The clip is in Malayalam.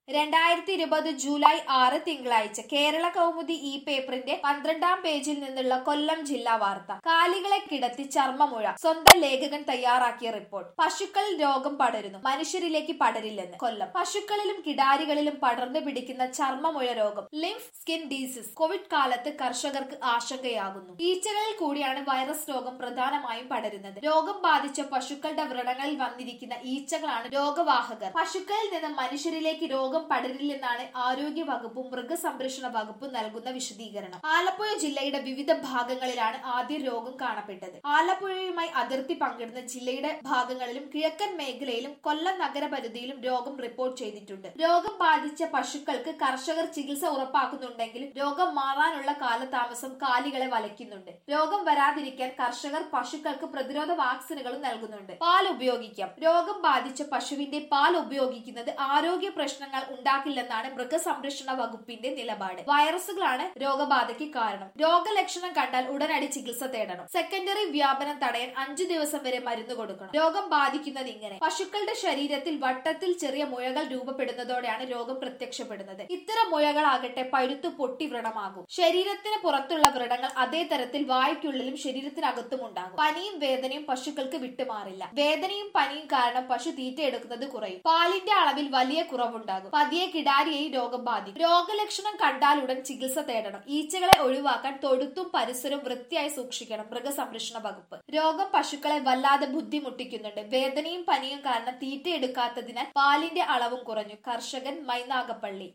രണ്ടായിരത്തി ഇരുപത് ജൂലൈ ആറ് തിങ്കളാഴ്ച കേരള കൗമുദി ഈ പേപ്പറിന്റെ പന്ത്രണ്ടാം പേജിൽ നിന്നുള്ള കൊല്ലം ജില്ലാ വാർത്ത കാലികളെ കിടത്തി ചർമ്മമുഴ സ്വന്തം ലേഖകൻ തയ്യാറാക്കിയ റിപ്പോർട്ട് പശുക്കളിൽ രോഗം പടരുന്നു മനുഷ്യരിലേക്ക് പടരില്ലെന്ന് കൊല്ലം പശുക്കളിലും കിടാരികളിലും പടർന്നു പിടിക്കുന്ന ചർമ്മമുഴ രോഗം ലിംഫ് സ്കിൻ ഡിസീസ് കോവിഡ് കാലത്ത് കർഷകർക്ക് ആശങ്കയാകുന്നു ഈച്ചകളിൽ കൂടിയാണ് വൈറസ് രോഗം പ്രധാനമായും പടരുന്നത് രോഗം ബാധിച്ച പശുക്കളുടെ വ്രണങ്ങളിൽ വന്നിരിക്കുന്ന ഈച്ചകളാണ് രോഗവാഹകർ പശുക്കളിൽ നിന്ന് മനുഷ്യരിലേക്ക് രോഗം പടരില്ലെന്നാണ് ആരോഗ്യ വകുപ്പും മൃഗസംരക്ഷണ വകുപ്പും നൽകുന്ന വിശദീകരണം ആലപ്പുഴ ജില്ലയുടെ വിവിധ ഭാഗങ്ങളിലാണ് ആദ്യം രോഗം കാണപ്പെട്ടത് ആലപ്പുഴയുമായി അതിർത്തി പങ്കിടുന്ന ജില്ലയുടെ ഭാഗങ്ങളിലും കിഴക്കൻ മേഖലയിലും കൊല്ലം നഗരപരിധിയിലും രോഗം റിപ്പോർട്ട് ചെയ്തിട്ടുണ്ട് രോഗം ബാധിച്ച പശുക്കൾക്ക് കർഷകർ ചികിത്സ ഉറപ്പാക്കുന്നുണ്ടെങ്കിലും രോഗം മാറാനുള്ള കാലതാമസം കാലികളെ വലയ്ക്കുന്നുണ്ട് രോഗം വരാതിരിക്കാൻ കർഷകർ പശുക്കൾക്ക് പ്രതിരോധ വാക്സിനുകളും നൽകുന്നുണ്ട് പാൽ ഉപയോഗിക്കാം രോഗം ബാധിച്ച പശുവിന്റെ പാൽ ഉപയോഗിക്കുന്നത് ആരോഗ്യ പ്രശ്നങ്ങൾ ഉണ്ടാക്കില്ലെന്നാണ് മൃഗസംരക്ഷണ വകുപ്പിന്റെ നിലപാട് വൈറസുകളാണ് രോഗബാധയ്ക്ക് കാരണം രോഗലക്ഷണം കണ്ടാൽ ഉടനടി ചികിത്സ തേടണം സെക്കൻഡറി വ്യാപനം തടയാൻ അഞ്ചു ദിവസം വരെ മരുന്ന് കൊടുക്കണം രോഗം ബാധിക്കുന്നത് ഇങ്ങനെ പശുക്കളുടെ ശരീരത്തിൽ വട്ടത്തിൽ ചെറിയ മുഴകൾ രൂപപ്പെടുന്നതോടെയാണ് രോഗം പ്രത്യക്ഷപ്പെടുന്നത് ഇത്തരം മുഴകളാകട്ടെ പഴുത്തു പൊട്ടി വ്രണമാകും ശരീരത്തിന് പുറത്തുള്ള വ്രണങ്ങൾ അതേ തരത്തിൽ വായ്ക്കുള്ളിലും ശരീരത്തിനകത്തും ഉണ്ടാകും പനിയും വേദനയും പശുക്കൾക്ക് വിട്ടുമാറില്ല വേദനയും പനിയും കാരണം പശു തീറ്റയെടുക്കുന്നത് കുറയും പാലിന്റെ അളവിൽ വലിയ കുറവുണ്ടാകും പതിയെ കിടാരിയെയും രോഗം ബാധിക്കും രോഗലക്ഷണം കണ്ടാലുടൻ ചികിത്സ തേടണം ഈച്ചകളെ ഒഴിവാക്കാൻ തൊഴുത്തും പരിസരവും വൃത്തിയായി സൂക്ഷിക്കണം മൃഗസംരക്ഷണ വകുപ്പ് രോഗം പശുക്കളെ വല്ലാതെ ബുദ്ധിമുട്ടിക്കുന്നുണ്ട് വേദനയും പനിയും കാരണം തീറ്റയെടുക്കാത്തതിനാൽ പാലിന്റെ അളവും കുറഞ്ഞു കർഷകൻ മൈനാഗപ്പള്ളി